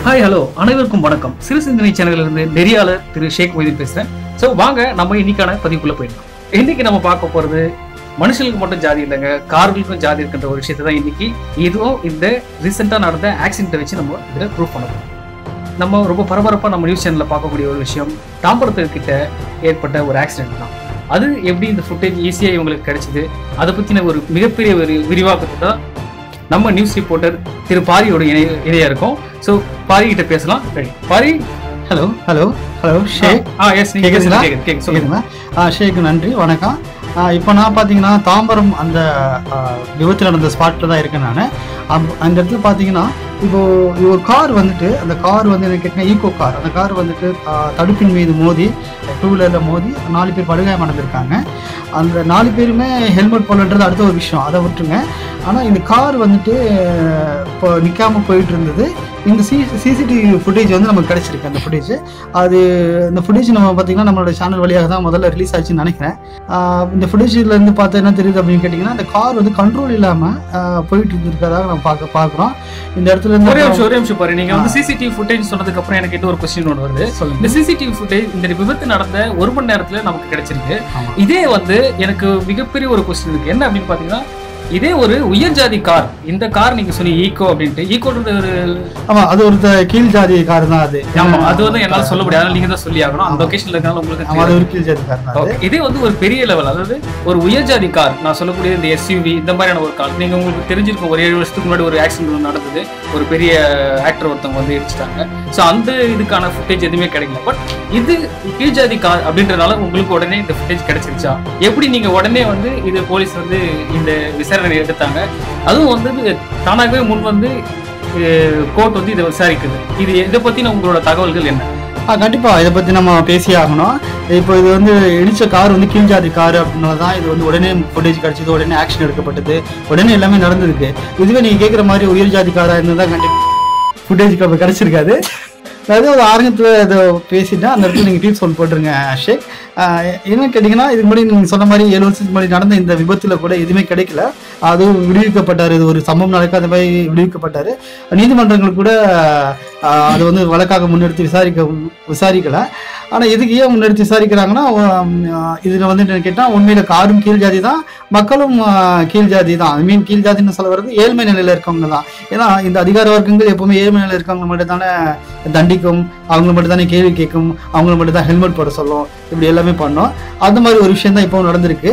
Hi hello அனைவருக்கும் வணக்கம் சிறு சிந்தனை சேனலிலிருந்து நெறியாளர் திரு ஷேக் மொய்தீன் பேசுறேன் ஸோ வாங்க நம்ம இன்னைக்கான பதிவுக்குள்ள போயிடலாம் இன்னைக்கு நம்ம பார்க்க போறது மனுஷங்களுக்கு மட்டும் ஜாதி இல்லைங்க கார்களுக்கும் ஜாதி இருக்கின்ற ஒரு விஷயத்தை தான் இன்னைக்கு இதுவும் இந்த ரீசெண்டாக நடந்த ஆக்சிடென்ட்டை வச்சு நம்ம இதில் ப்ரூவ் பண்ண போறோம் நம்ம ரொம்ப பரபரப்பாக நம்ம நியூஸ் சேனலில் பார்க்கக்கூடிய ஒரு விஷயம் தாம்பரத்துக்கிட்ட ஏற்பட்ட ஒரு ஆக்சிடென்ட் தான் அது எப்படி இந்த ஃபுட்டேஜ் ஈஸியாக இவங்களுக்கு கிடைச்சிது அதை பற்றின ஒரு மிகப்பெரிய ஒரு விரிவாக்கத்தை தான் நம்ம நியூஸ் ரிப்போர்ட்டர் திரு பாரியோட இணைய இணையா இருக்கோம் ஸோ பாரி கிட்ட பேசலாம் ready Pari hello hello hello ஷேக் ஆ எஸ் நீங்க கேக்குதுங்களா? கேக்குது கேக்குது சொல்லுங்க சொல்லுங்க ஆ ஷேக் நன்றி வணக்கம் ஆ, இப்போ நான் பார்த்தீங்கன்னா தாம்பரம் அந்த ஆ, விபத்து நடந்த ஸ்பாட்டில் தான் இருக்கேன் நான் அந்த இடத்துல பார்த்தீங்கன்னா இப்போ ஒரு கார் வந்துட்டு அந்த கார் வந்து எனக்கு கேட்டீங்கன்னா ஈகோ கார் அந்த கார் வந்துட்டு ஆ, தடுப்பின் மீது மோதி டூ வீலரில் மோதி நாலு பேர் படுகாயம் அடைஞ்சிருக்காங்க அந்த நாலு பேருமே ஹெல்மெட் போடலன்றது அடுத்த ஒரு விஷயம் அதை விட்டுருங்க ஆனால் இந்த கார் வந்துட்டு இப்போ நிற்காம போயிட்டு இருந்தது இந்த சி சிசிடிவி ஃபுட்டேஜ் வந்து நமக்கு கிடைச்சிருக்கு அந்த ஃபுட்டேஜ் அது இந்த ஃபுட்டேஜ் நம்ம பார்த்தீங்கன்னா நம்மளோட சேனல் வழியாக தான் முதல்ல ரிலீஸ் ஆச்சுன்னு நினைக்கிறேன் ஆஹ் இந்த ஃபுட்டேஜ்ல இருந்து பார்த்தா என்ன தெரியுது அப்படின்னு கேட்டிங்கன்னா அந்த கார் வந்து கண்ட்ரோல் இல்லாமல் போயிட்டு இருந்திருக்கதாக நம்ம பார்க்க பார்க்குறோம் இந்த இடத்துல ஒரே இருந்து நிமிஷம் ஒரே நிமிஷம் பாரு நீங்க வந்து சிசிடிவி ஃபுட்டேஜ் சொன்னதுக்கு அப்புறம் எனக்கு இன்னும் ஒரு கொஸ்டின் ஒன்று வருது சொல்லுங்க இந்த சிசிடிவி ஃபுட்டேஜ் இந்த விபத்து நடந்த ஒரு மணி நேரத்துல நமக்கு கிடைச்சிருக்கு ஆமா. இதே வந்து எனக்கு மிகப்பெரிய ஒரு கொஸ்டின் இருக்கு என்ன அப்படின்னு பாத்தீங்கன்னா இதே ஒரு உயர் ஜாதி கார் இந்த கார் நீங்க சொன்னீங்க ஈகோ அப்படின்ட்டு ஈகோன்றது ஒரு ஆமா அது ஒரு த- கீழ் ஜாதி கார் தான் அது ஆமா அது வந்து என்னால சொல்ல முடியாது அதனால நீங்க தான் சொல்லி ஆகணும் அந்த லொகேஷன்ல இருக்கனால உங்களுக்கு ஆமா அது ஒரு கீழ் ஜாதி கார் தான் அது Okay. இதே வந்து ஒரு பெரிய லெவல் அதாவது ஒரு உயர் ஜாதி கார் நான் சொல்லக்கூடிய இந்த எஸ்யூவி இந்த மாதிரியான ஒரு கார் நீங்க உங்களுக்கு தெரிஞ்சிருக்கும் ஒரு ஏழு வருஷத்துக்கு முன்னாடி ஒரு ஆக்சிடென்ட் நடந்தது ஒரு பெரிய ஆக்டர் ஒருத்தவங்க வந்து இடிச்சிட்டாங்க ஸோ அந்த இதுக்கான ஃபுட்டேஜ் எதுவுமே கிடைக்கல பட் இது கீழ் ஜாதி கார் அப்படின்றனால உங்களுக்கு உடனே இந்த ஃபுட்டேஜ் கிடைச்சிருச்சா எப்படி நீங்க உடனே வந்து இது போலீஸ் வந்து இந்த விசாரணை எடுத்தாங்க அதுவும் வந்து தானாகவே முன் வந்து கோர்ட் வந்து இதை விசாரிக்குது இது இதை பத்தின உங்களோட தகவல்கள் என்ன ஆ கண்டிப்பா இதை பத்தி நம்ம பேசி ஆகணும் இப்போ இது வந்து இடிச்ச கார் வந்து கீழ் ஜாதி கார் அப்படின்றது தான் இது வந்து உடனே ஃபுட்டேஜ் கிடைச்சது உடனே ஆக்ஷன் எடுக்கப்பட்டது உடனே எல்லாமே நடந்திருக்கு இதுவே நீங்க கேட்குற மாதிரி உயர் ஜாதி காரா இருந்தால் கண்டிப்பா ஃபுட்டேஜ் கிடைச்சிருக்காது அதாவது ஒரு ஆரம்பத்தில் இதை பேசிட்டா அந்த இடத்துல நீங்கள் டீப் சொல் போட்டுருங்க ஷேக் ஆஹ் என்ன கேட்டிங்கன்னா இதுக்கு முன்னாடி நீங்கள் சொன்ன மாதிரி ஏழு வருஷத்துக்கு முன்னாடி நடந்த இந்த விபத்தில் கூட எதுவுமே கிடைக்கல அதுவும் விடுவிக்கப்பட்டார் இது ஒரு சம்பவம் நடக்காத மாதிரி விடுவிக்கப்பட்டார் நீதிமன்றங்கள் கூட ஆஹ் அது வந்து வழக்காக முன்னெடுத்து விசாரிக்க விசாரிக்கல ஆனால் இதுக்கு ஏன் முன்னெடுத்து விசாரிக்கிறாங்கன்னா இதில் வந்து என்ன கேட்டால் உண்மையில் காரும் கீழ் ஜாதி தான் மக்களும் ஆஹ் கீழ் ஜாதி தான் ஐ மீன் கீழ் ஜாதின்னு சொல்ல வர்றது ஏழ்மை நிலையில் இருக்கவங்க தான் ஏன்னா இந்த அதிகார வர்க்கங்கள் எப்பவுமே ஏழ்மை நிலையில் இருக்கவங்க மட்டும் தானே தண்டிக்கும் அவங்க மட்டும் தானே கேள்வி கேட்கும் அவங்கள மட்டும் தான் ஹெல்மெட் போட சொல்லும் இப்படி எல்லாமே பண்ணோம் அந்த மாதிரி ஒரு விஷயம் தான் இப்போ நடந்திருக்கு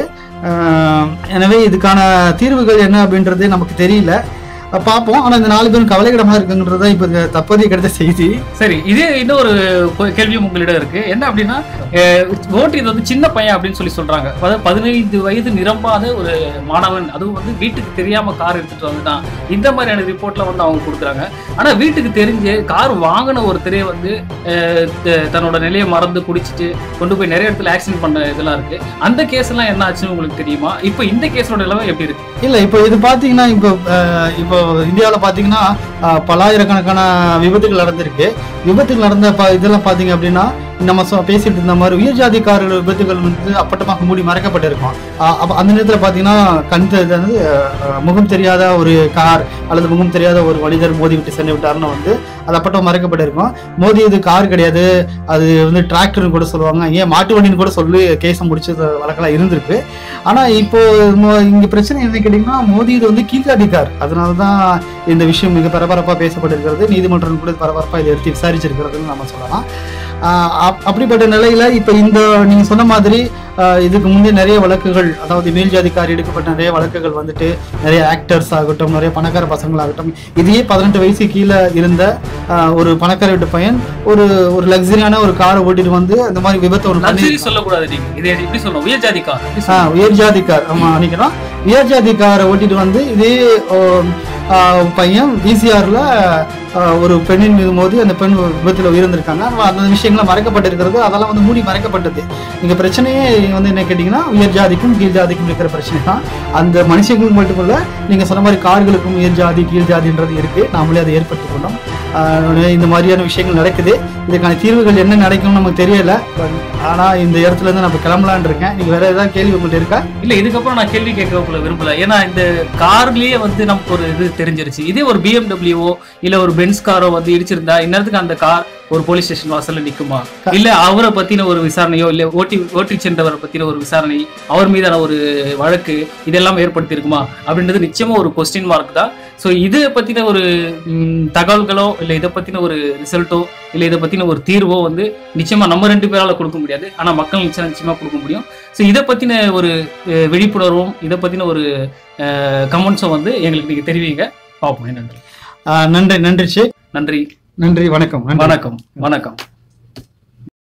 ஆஹ் எனவே இதுக்கான தீர்வுகள் என்ன அப்படின்றது நமக்கு தெரியல அஹ் பார்ப்போம் ஆனால் இந்த நாலு பேரும் கவலைக்கிடமாக இருக்குங்கிறது தான் இப்போ தற்போதைய கிடைத்த செய்தி சரி இதே இன்னொரு கொ- கேள்வியும் உங்களிடம் இருக்கு என்ன அப்படின்னா அஹ், ஓட்டு இது வந்து சின்ன பையன் அப்படின்னு சொல்லி சொல்றாங்க அதாவது பதினைந்து வயது நிரம்பாத ஒரு மாணவன் அதுவும் வந்து வீட்டுக்கு தெரியாம கார் எடுத்துட்டு வந்துட்டான் இந்த மாதிரியான ரிப்போர்ட்ல வந்து அவங்க கொடுக்குறாங்க ஆனா வீட்டுக்கு தெரிஞ்சு கார் வாங்கின ஒருத்தரே வந்து அஹ், த- தன்னோட நிலையை மறந்து குடிச்சிட்டு கொண்டு போய் நிறைய இடத்துல ஆக்சிடென்ட் பண்ண இதெல்லாம் இருக்கு அந்த கேஸ் எல்லாம் என்ன ஆச்சுன்னு உங்களுக்கு தெரியுமா இப்போ இந்த கேஸோட நிலைமை எப்படி இருக்கு இல்லை இப்போ இது பார்த்தீங்கன்னா இப்போ அஹ், இப்போ இந்தியாவில் பார்த்தீங்கன்னா அஹ், பல்லாயிரக்கணக்கான விபத்துகள் நடந்திருக்கு விபத்துகள் நடந்த ப இதெல்லாம் பார்த்தீங்க அப்படின்னா நம்ம சொ- பேசிட்டு இருந்த மாதிரி உயர் ஜாதிக்காரர்கள் விபத்துகள் வந்து அப்பட்டமாக மூடி மறைக்கப்பட்டிருக்கும் அஹ், அப்ப அந்த நேரத்தில் பார்த்தீங்கன்னா கண் தெ- அதாவது அஹ், முகம் தெரியாத ஒரு கார் அல்லது முகம் தெரியாத ஒரு மனிதர் மோதி விட்டு சென்று விட்டாருன்னு வந்து அது அப்பட்டம் மறைக்கப்பட்டிருக்கும் மோதியது கார் கிடையாது அது வந்து டிராக்டர்னு கூட சொல்லுவாங்க ஏன் மாட்டு வண்டின்னு கூட சொல்லி கேஸை முடிச்ச வழக்கெல்லாம் இருந்திருக்கு ஆனா இப்போ மோ- இங்க பிரச்சனை என்ன கேட்டீங்கன்னா மோதி இது வந்து கீழ்காதிக்கார் அதனால தான் இந்த விஷயம் மிக பரபரப்பா பேசப்பட்டிருக்கிறது நீதிமன்றம் கூட பரபரப்பா இதை எடுத்து விசாரிச்சிருக்கிறதுன்னு நம்ம சொல்லலாம் ஆஹ் அப்- அப்படிப்பட்ட நிலையில இப்ப இந்த நீங்க சொன்ன மாதிரி ஆஹ் இதுக்கு முன்னே நிறைய வழக்குகள் அதாவது மேல் ஜாதிக்கார் எடுக்கப்பட்ட நிறைய வழக்குகள் வந்துட்டு நிறைய ஆக்டர்ஸ் ஆகட்டும் நிறைய பணக்கார பசங்களாகட்டும் இதையே பதினெட்டு வயசு கீழே இருந்த ஆஹ் ஒரு பணக்கார வீட்டு பையன் ஒரு ஒரு லக்ஸரியான ஒரு காரை ஓட்டிட்டு வந்து அந்த மாதிரி விபத்தை ஒரு பண்ணி லக்ஸரி சொல்லக்கூடாது நீங்க இது எப்படி சொல்லணும் உயர் ஜாதி கார் எப்படி ஆ, சொல்லணும்? உயர் ஜாதிக்கார் ஆமா நினைக்கிறோம் உயர் ஜாதிக்காரை ஓட்டிட்டு வந்து இதே ஓ, ஆ, பையன் விசிஆர்ல ஒரு பெண்ணின் மீது மோதி அந்த பெண் விபத்தில் உயிர்ந்திருக்காங்க ஆனா, அந்த விஷயங்கள்லாம் மறைக்கப்பட்டிருக்கிறது அதெல்லாம் வந்து மூடி மறைக்கப்பட்டது இங்க பிரச்சனையே வந்து என்ன கேட்டீங்கன்னா உயர் ஜாதிக்கும் கீழ் ஜாதிக்கும் இருக்கிற பிரச்சனை தான் அந்த மனுஷங்களுக்கு மட்டுமல்ல நீங்க சொன்ன மாதிரி கார்களுக்கும் உயர் ஜாதி கீழ் ஜாதின்றது இருக்கு நாமளே அதை ஏற்படுத்திக் கொண்டோம் ஆஹ் இந்த மாதிரியான விஷயங்கள் நடக்குது இதுக்கான தீர்வுகள் என்ன நடக்கும்னு நமக்கு தெரியல பட் ஆனால் இந்த இடத்துல இருந்து நம்ம கிளம்பலான் இருக்கேன் நீங்கள் வேற ஏதாவது கேள்வி உங்கள்கிட்ட இருக்கா இல்ல இதுக்கப்புறம் நான் கேள்வி கேட்கக்குள்ள விரும்பல ஏன்னா இந்த கார்லயே வந்து நமக்கு ஒரு இது தெரிஞ்சிருச்சு இதே ஒரு பிஎம்டபிள்யூவோ இல்ல ஒரு பென்ஸ் காரோ வந்து இடிச்சிருந்தா இந்நேரத்துக்கு அந்த கார் ஒரு போலீஸ் ஸ்டேஷன் வாசல்ல நிக்குமா இல்ல அவரை பத்தின ஒரு விசாரணையோ இல்ல ஓட்டி ஓட்டி சென்றவரை பத்தின ஒரு விசாரணை அவர் மீதான ஒரு வழக்கு இதெல்லாம் ஏற்படுத்தி இருக்குமா அப்படின்றது நிச்சயமா ஒரு கொஸ்டின் மார்க் தான் ஸோ இதை பத்தின ஒரு ம், தகவல்களோ இல்ல இதை பத்தின ஒரு ரிசல்ட்டோ இல்ல இதை பத்தின ஒரு தீர்வோ வந்து நிச்சயமா நம்ம ரெண்டு பேரால கொடுக்க முடியாது ஆனா மக்கள் நிச்சயம் நிச்சயமா கொடுக்க முடியும் ஸோ இதை பத்தின ஒரு அஹ், விழிப்புணர்வும் இதை பத்தின ஒரு கமெண்ட்ஸும் வந்து எங்களுக்கு நீங்க தெரிவிங்க பார்ப்போம் நன்றி ஆஹ் நன்றி நன்றி ஷேக் நன்றி நன்றி வணக்கம் நன்றி வணக்கம் வணக்கம்